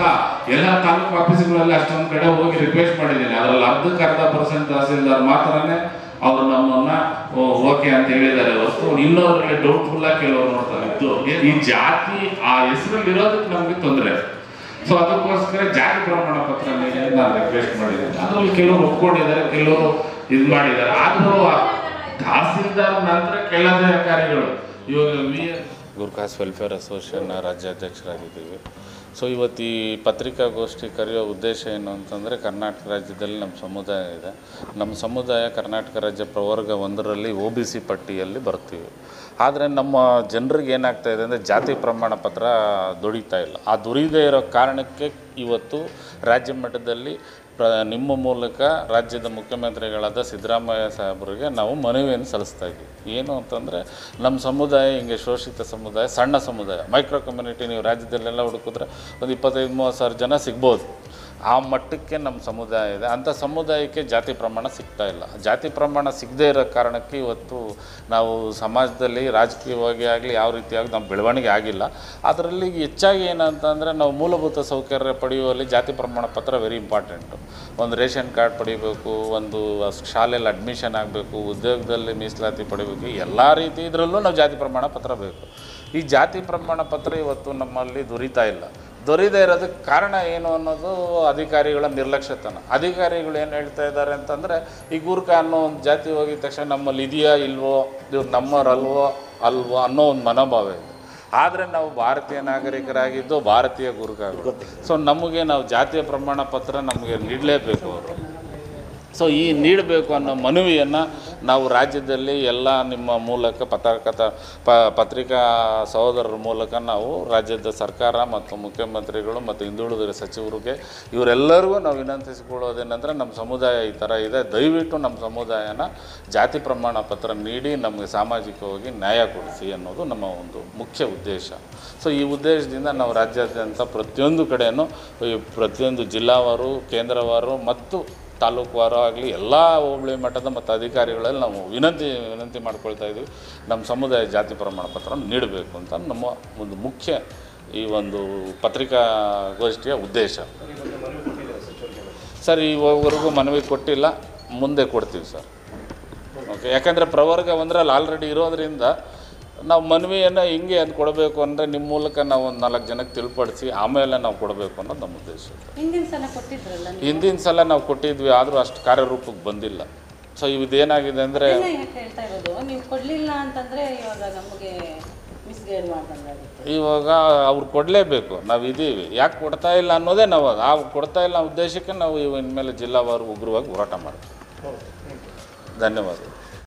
ಸಹ ಎಲ್ಲ ತಾಲೂಕು ಆಫೀಸ್ಗಳಲ್ಲಿ ಅಷ್ಟೊಂದು ಕಡೆ ಹೋಗಿ ರಿಕ್ವೆಸ್ಟ್ ಮಾಡಿದ್ದೀನಿ ಅದರಲ್ಲಿ ಅರ್ಧಕ್ಕೆ ಅರ್ಧ ಪರ್ಸೆಂಟ್ ತಹಸೀಲ್ದಾರ್ ಮಾತ್ರನೇ ಅವ್ರು ನಮ್ಮನ್ನ ಓಕೆ ಅಂತ ಹೇಳಿದ್ದಾರೆ ಹೊರತು ಇನ್ನೊಂದ್ರಲ್ಲಿ ಡೌಟ್ಫುಲ್ ಆಗಿ ಕೆಲವರು ನೋಡ್ತಾರೆ ಇದು ಈ ಜಾತಿ ಆ ಹೆಸರಲ್ಲಿ ಇರೋದಕ್ಕೆ ನಮಗೆ ತೊಂದರೆ ಸೊ ಅದಕ್ಕೋಸ್ಕರ ಜಾತಿ ಪ್ರಮಾಣ ಪತ್ರ ನೀಡಿ ಅಂತ ನಾನು ರಿಕ್ವೆಸ್ಟ್ ಮಾಡಿದ್ದೀನಿ ಅದರಲ್ಲಿ ಕೆಲವರು ಒಪ್ಕೊಂಡಿದ್ದಾರೆ ಕೆಲವರು ಇದು ಮಾಡಿದ್ದಾರೆ ಆದರೂ ಆ ತಹಸೀಲ್ದಾರ್ ನಂತರ ಕೆಳಧಿಕಾರಿಗಳು ಇವಾಗ ವಿ ಗುರ್ಖಾಸ್ ವೆಲ್ಫೇರ್ ಅಸೋಸಿಯೇಷನ್ ರಾಜ್ಯಾಧ್ಯಕ್ಷರಾಗಿದ್ದೀವಿ ಸೊ ಇವತ್ತು ಈ ಪತ್ರಿಕಾಗೋಷ್ಠಿ ಕರೆಯೋ ಉದ್ದೇಶ ಏನು ಅಂತಂದರೆ ಕರ್ನಾಟಕ ರಾಜ್ಯದಲ್ಲಿ ನಮ್ಮ ಸಮುದಾಯ ಇದೆ ನಮ್ಮ ಸಮುದಾಯ ಕರ್ನಾಟಕ ರಾಜ್ಯ ಪ್ರವರ್ಗ ಒಂದರಲ್ಲಿ ಒ ಬಿ ಸಿ ಪಟ್ಟಿಯಲ್ಲಿ ಬರ್ತೀವಿ ಆದರೆ ನಮ್ಮ ಜನರಿಗೆ ಏನಾಗ್ತಾ ಇದೆ ಅಂದರೆ ಜಾತಿ ಪ್ರಮಾಣ ಪತ್ರ ದೊರೀತಾ ಇಲ್ಲ ಆ ದೊರೀದೇ ಇರೋ ಕಾರಣಕ್ಕೆ ಇವತ್ತು ರಾಜ್ಯ ಮಟ್ಟದಲ್ಲಿ ಪ್ರ ನಿಮ್ಮ ಮೂಲಕ ರಾಜ್ಯದ ಮುಖ್ಯಮಂತ್ರಿಗಳಾದ ಸಿದ್ದರಾಮಯ್ಯ ಸಾಹೇಬರಿಗೆ ನಾವು ಮನವಿಯನ್ನು ಸಲ್ಲಿಸ್ತಾ ಇದ್ದೀವಿ ಏನು ಅಂತಂದರೆ ನಮ್ಮ ಸಮುದಾಯ ಹಿಂಗೆ ಶೋಷಿತ ಸಮುದಾಯ ಸಣ್ಣ ಸಮುದಾಯ ಮೈಕ್ರೋ ಕಮ್ಯುನಿಟಿ ನೀವು ರಾಜ್ಯದಲ್ಲೆಲ್ಲ ಹುಡುಕಿದ್ರೆ ಒಂದು ಇಪ್ಪತ್ತೈದು ಮೂವತ್ತು ಸಾವಿರ ಜನ ಸಿಗ್ಬೋದು ಆ ಮಟ್ಟಕ್ಕೆ ನಮ್ಮ ಸಮುದಾಯ ಇದೆ ಅಂಥ ಸಮುದಾಯಕ್ಕೆ ಜಾತಿ ಪ್ರಮಾಣ ಸಿಗ್ತಾ ಇಲ್ಲ ಜಾತಿ ಪ್ರಮಾಣ ಸಿಗದೇ ಇರೋ ಕಾರಣಕ್ಕೆ ಇವತ್ತು ನಾವು ಸಮಾಜದಲ್ಲಿ ರಾಜಕೀಯವಾಗಿ ಆಗಲಿ ಯಾವ ರೀತಿಯಾಗಿ ನಮ್ಮ ಬೆಳವಣಿಗೆ ಆಗಿಲ್ಲ ಅದರಲ್ಲಿ ಹೆಚ್ಚಾಗಿ ಏನಂತಂದರೆ ನಾವು ಮೂಲಭೂತ ಸೌಕರ್ಯ ಪಡೆಯುವಲ್ಲಿ ಜಾತಿ ಪ್ರಮಾಣ ಪತ್ರ ವೆರಿ ಇಂಪಾರ್ಟೆಂಟು ಒಂದು ರೇಷನ್ ಕಾರ್ಡ್ ಪಡಿಬೇಕು ಒಂದು ಶಾಲೆಯಲ್ಲಿ ಅಡ್ಮಿಷನ್ ಆಗಬೇಕು ಉದ್ಯೋಗದಲ್ಲಿ ಮೀಸಲಾತಿ ಪಡಿಬೇಕು ಎಲ್ಲ ರೀತಿ ಇದರಲ್ಲೂ ನಾವು ಜಾತಿ ಪ್ರಮಾಣ ಪತ್ರ ಬೇಕು ಈ ಜಾತಿ ಪ್ರಮಾಣ ಪತ್ರ ಇವತ್ತು ನಮ್ಮಲ್ಲಿ ದೊರೀತಾ ಇಲ್ಲ ದೊರೀದೇ ಇರೋದಕ್ಕೆ ಕಾರಣ ಏನು ಅನ್ನೋದು ಅಧಿಕಾರಿಗಳ ನಿರ್ಲಕ್ಷ್ಯತನ ಅಧಿಕಾರಿಗಳು ಏನು ಹೇಳ್ತಾ ಇದ್ದಾರೆ ಅಂತಂದರೆ ಈ ಗೂರ್ಖ ಅನ್ನೋ ಒಂದು ಜಾತಿ ಹೋಗಿದ ತಕ್ಷಣ ನಮ್ಮಲ್ಲಿ ಇದೆಯಾ ಇಲ್ವೋ ಇವ್ರು ನಮ್ಮರಲ್ವೋ ಅಲ್ವೋ ಅನ್ನೋ ಒಂದು ಮನೋಭಾವ ಇದೆ ಆದರೆ ನಾವು ಭಾರತೀಯ ನಾಗರಿಕರಾಗಿದ್ದು ಭಾರತೀಯ ಗುರುಗಳು ಸೊ ನಮಗೆ ನಾವು ಜಾತಿಯ ಪ್ರಮಾಣ ಪತ್ರ ನಮಗೆ ನೀಡಲೇಬೇಕು ಅವರು ಸೊ ಈ ನೀಡಬೇಕು ಅನ್ನೋ ಮನವಿಯನ್ನು ನಾವು ರಾಜ್ಯದಲ್ಲಿ ಎಲ್ಲ ನಿಮ್ಮ ಮೂಲಕ ಪತ್ರಕರ್ತ ಪ ಪತ್ರಿಕಾ ಸಹೋದರರ ಮೂಲಕ ನಾವು ರಾಜ್ಯದ ಸರ್ಕಾರ ಮತ್ತು ಮುಖ್ಯಮಂತ್ರಿಗಳು ಮತ್ತು ಹಿಂದುಳಿದ ಸಚಿವರಿಗೆ ಇವರೆಲ್ಲರಿಗೂ ನಾವು ವಿನಂತಿಸಿಕೊಳ್ಳೋದೇನೆಂದರೆ ನಮ್ಮ ಸಮುದಾಯ ಈ ಥರ ಇದೆ ದಯವಿಟ್ಟು ನಮ್ಮ ಸಮುದಾಯನ ಜಾತಿ ಪ್ರಮಾಣ ಪತ್ರ ನೀಡಿ ನಮಗೆ ಸಾಮಾಜಿಕವಾಗಿ ನ್ಯಾಯ ಕೊಡಿಸಿ ಅನ್ನೋದು ನಮ್ಮ ಒಂದು ಮುಖ್ಯ ಉದ್ದೇಶ ಸೊ ಈ ಉದ್ದೇಶದಿಂದ ನಾವು ರಾಜ್ಯಾದ್ಯಂತ ಪ್ರತಿಯೊಂದು ಕಡೆಯೂ ಈ ಪ್ರತಿಯೊಂದು ಜಿಲ್ಲಾವಾರು ಕೇಂದ್ರವಾರು ಮತ್ತು ತಾಲೂಕುವಾರು ಆಗಲಿ ಎಲ್ಲ ಹೋಬಳಿ ಮಟ್ಟದ ಮತ್ತು ಅಧಿಕಾರಿಗಳಲ್ಲಿ ನಾವು ವಿನಂತಿ ವಿನಂತಿ ಮಾಡ್ಕೊಳ್ತಾ ಇದ್ದೀವಿ ನಮ್ಮ ಸಮುದಾಯ ಜಾತಿ ಪ್ರಮಾಣ ಪತ್ರ ನೀಡಬೇಕು ಅಂತ ನಮ್ಮ ಒಂದು ಮುಖ್ಯ ಈ ಒಂದು ಪತ್ರಿಕಾಗೋಷ್ಠಿಯ ಉದ್ದೇಶ ಸರ್ ಈವರೆಗೂ ಮನವಿ ಕೊಟ್ಟಿಲ್ಲ ಮುಂದೆ ಕೊಡ್ತೀವಿ ಸರ್ ಓಕೆ ಯಾಕಂದರೆ ಪ್ರವರ್ಗ ಒಂದರಲ್ಲಿ ಆಲ್ರೆಡಿ ಇರೋದ್ರಿಂದ ನಾವು ಮನವಿಯನ್ನು ಹಿಂಗೆ ಅದು ಕೊಡಬೇಕು ಅಂದರೆ ನಿಮ್ಮ ಮೂಲಕ ನಾವು ಒಂದು ನಾಲ್ಕು ಜನಕ್ಕೆ ತಿಳ್ಪಡಿಸಿ ಆಮೇಲೆ ನಾವು ಕೊಡಬೇಕು ಅನ್ನೋದು ನಮ್ಮ ಉದ್ದೇಶ ಹಿಂದಿನ ಸಲ ಕೊಟ್ಟಿದ್ರಲ್ಲ ನೀವು ಹಿಂದಿನ ಸಲ ನಾವು ಕೊಟ್ಟಿದ್ವಿ ಆದರೂ ಅಷ್ಟು ಕಾರ್ಯರೂಪಕ್ಕೆ ಬಂದಿಲ್ಲ ಸೊ ಇದೇನಾಗಿದೆ ಅಂದರೆ ಅದನ್ನ ಯಾಕೆ ಹೇಳ್ತಾ ಇರೋದು ನೀವು ಕೊಡ್ಲಿಲ್ಲ ಅಂತಂದ್ರೆ ಇವಾಗ ನಮಗೆ ಮಿಸ್ಗೈಡ್ ಮಾಡ್ದಂಗಾಗುತ್ತೆ ಇವಾಗ ಅವ್ರು ಕೊಡಲೇಬೇಕು ನಾವು ಇದ್ದೀವಿ ಯಾಕೆ ಕೊಡ್ತಾ ಇಲ್ಲ ಅನ್ನೋದೇ ನಾವು ಅದು. ಆ ಕೊಡ್ತಾ ಇಲ್ಲ ಉದ್ದೇಶಕ್ಕೆ ನಾವು ಇವು ಇನ್ಮೇಲೆ ಜಿಲ್ಲಾವಾರು ಉಗ್ರವಾಗಿ ಹೋರಾಟ ಮಾಡ್ತೀವಿ ಧನ್ಯವಾದ